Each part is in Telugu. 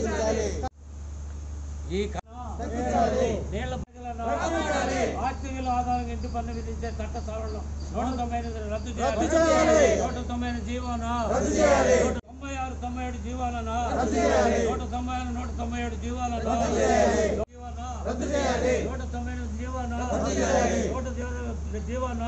ఈ క- నీళ్ల ప్రజలను ఆస్తి విలువ ఆధారంగా ఇంటి పన్ను విధించే చట్ట సవరణలు నూట తొంభై ఎనిమిది రద్దు చేయాలి నూట తొంభై ఎనిమిది జీవోను నూట తొంభై ఆరు తొంభై ఏడు జీవాలను నూట తొంభై ఆరు నూట తొంభై ఏడు జీవాలను జీవాను నూట తొంభై ఎనిమిది జీవాను నూట జీవ- జీవాను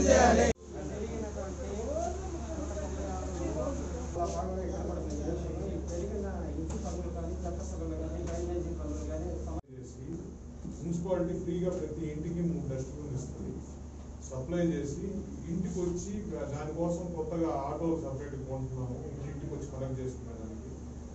చేసి మున్సిపాలిటీ ఫ్రీగా ప్రతి ఇంటికి మూడు డస్ట్బిన్ ఇస్తుంది సప్లై చేసి ఇంటికి వచ్చి దానికోసం కొత్తగా ఆటోలు సపరేట్ కొంటున్నాము ఇంటికి వచ్చి కలెక్ట్ చేసుకునే దానికి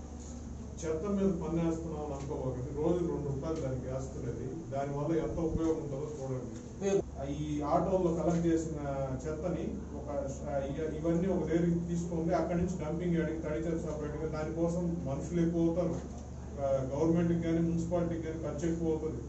చెత్త మీద పన్ను వేస్తున్నాం అని అనుకోకండి రోజు రెండు రూపాయలు దానికి వేస్తున్నది దానివల్ల ఎంత ఉపయోగం ఉంటుందో చూడండి ఈ ఆటోల్లో కలెక్ట్ చేసిన చెత్తని ఒక ఇ- ఇవన్నీ ఒక దగ్గరికి తీసుకుంది అక్కడి నుంచి డంపింగ్ యార్డ్కి తడి చెత్త సపరేట్ గా దానికోసం మనుషులు ఎక్కువ అవుతారు గవర్నమెంట్ కానీ మున్సిపాలిటీకి కానీ ఖర్చు ఎక్కువ అవుతుంది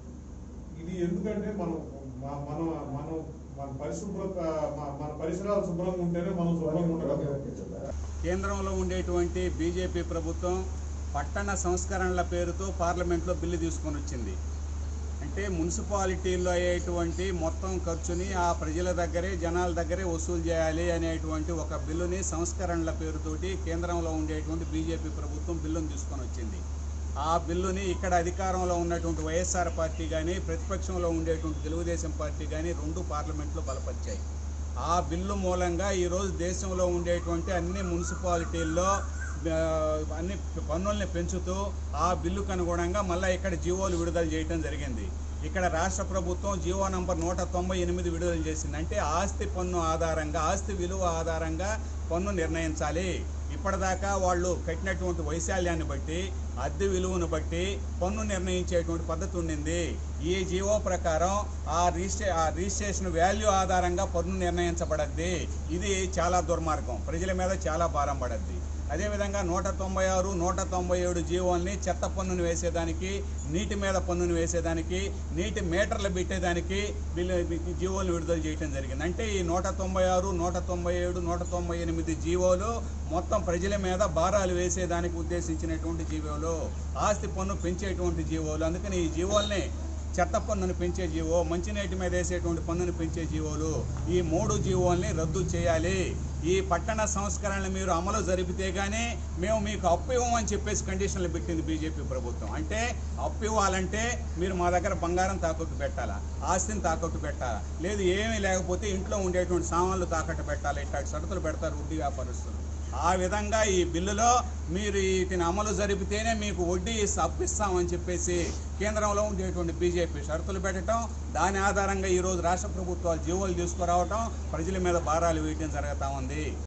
ఇది ఎందుకంటే మనం మ- మన మనం మన పరిశుభ్రత మ- మన పరిసరాలు శుభ్రంగా ఉంటేనే మనం శుభ్రంగా ఉండగలుగుతాం కేంద్రంలో ఉండేటువంటి బీజేపీ ప్రభుత్వం పట్టణ సంస్కరణల పేరుతో పార్లమెంట్లో బిల్లు తీసుకొని వచ్చింది అంటే మున్సిపాలిటీల్లో అయ్యేటువంటి మొత్తం ఖర్చుని ఆ ప్రజల దగ్గరే జనాల దగ్గరే వసూలు చేయాలి అనేటువంటి ఒక బిల్లుని సంస్కరణల పేరుతోటి కేంద్రంలో ఉండేటువంటి బీజేపీ ప్రభుత్వం బిల్లును తీసుకొని వచ్చింది ఆ బిల్లుని ఇక్కడ అధికారంలో ఉన్నటువంటి వైఎస్ఆర్ పార్టీ కానీ ప్రతిపక్షంలో ఉండేటువంటి తెలుగుదేశం పార్టీ కానీ రెండు పార్లమెంట్లో బలపరిచాయి ఆ బిల్లు మూలంగా ఈరోజు దేశంలో ఉండేటువంటి అన్ని మున్సిపాలిటీల్లో ఆ, అన్ని పన్నుల్ని పెంచుతూ ఆ బిల్లుకు అనుగుణంగా మళ్ళీ ఇక్కడ జీవోలు విడుదల చేయడం జరిగింది ఇక్కడ రాష్ట్ర ప్రభుత్వం జీవో నంబర్ నూట తొంభై ఎనిమిది విడుదల చేసింది అంటే ఆస్తి పన్ను ఆధారంగా ఆస్తి విలువ ఆధారంగా పన్ను నిర్ణయించాలి ఇప్పటిదాకా వాళ్ళు కట్టినటువంటి వైశాల్యాన్ని బట్టి అద్దె విలువను బట్టి పన్ను నిర్ణయించేటువంటి పద్ధతి ఉండింది ఈ జీవో ప్రకారం ఆ రిజిస్ట్రే ఆ రిజిస్ట్రేషన్ వాల్యూ ఆధారంగా పన్ను నిర్ణయించబడద్ది ఇది చాలా దుర్మార్గం ప్రజల మీద చాలా భారం పడద్ది అదేవిధంగా నూట తొంభై ఆరు నూట తొంభై ఏడు జీవోల్ని చెత్త పన్నును వేసేదానికి నీటి మీద పన్నును వేసేదానికి నీటి మీటర్లు పెట్టేదానికి బిల్లు జీవోలు విడుదల చేయడం జరిగింది అంటే ఈ నూట తొంభై ఆరు నూట తొంభై ఏడు నూట తొంభై ఎనిమిది జీవోలు మొత్తం ప్రజల మీద భారాలు వేసేదానికి ఉద్దేశించినటువంటి జీవోలు ఆస్తి పన్ను పెంచేటువంటి జీవోలు అందుకని ఈ జీవోల్ని చెత్త పన్నును పెంచే జీవో మంచినీటి మీద వేసేటువంటి పన్నును పెంచే జీవోలు ఈ మూడు జీవోల్ని రద్దు చేయాలి ఈ పట్టణ సంస్కరణలు మీరు అమలు జరిపితే గానీ మేము మీకు అప్పు ఇవ్వమని చెప్పేసి కండిషన్లు పెట్టింది బీజేపీ ప్రభుత్వం అంటే అప్పు ఇవ్వాలంటే మీరు మా దగ్గర బంగారం తాకట్టు పెట్టాలా ఆస్తిని తాకట్టు పెట్టాలా లేదు ఏమీ లేకపోతే ఇంట్లో ఉండేటువంటి సామాన్లు తాకట్టు పెట్టాలి ఇట్లాంటి షరతులు పెడతారు వడ్డీ వ్యాపారస్తులు ఆ విధంగా ఈ బిల్లులో మీరు వీటిని అమలు జరిపితేనే మీకు వడ్డీ ఇస్తా- అప్పిస్తామని చెప్పేసి కేంద్రంలో ఉండేటువంటి బీజేపీ షరతులు పెట్టడం దాని ఆధారంగా ఈరోజు రాష్ట్ర ప్రభుత్వాలు జీవోలు తీసుకురావటం ప్రజల మీద భారాలు వేయటం జరుగుతూ ఉంది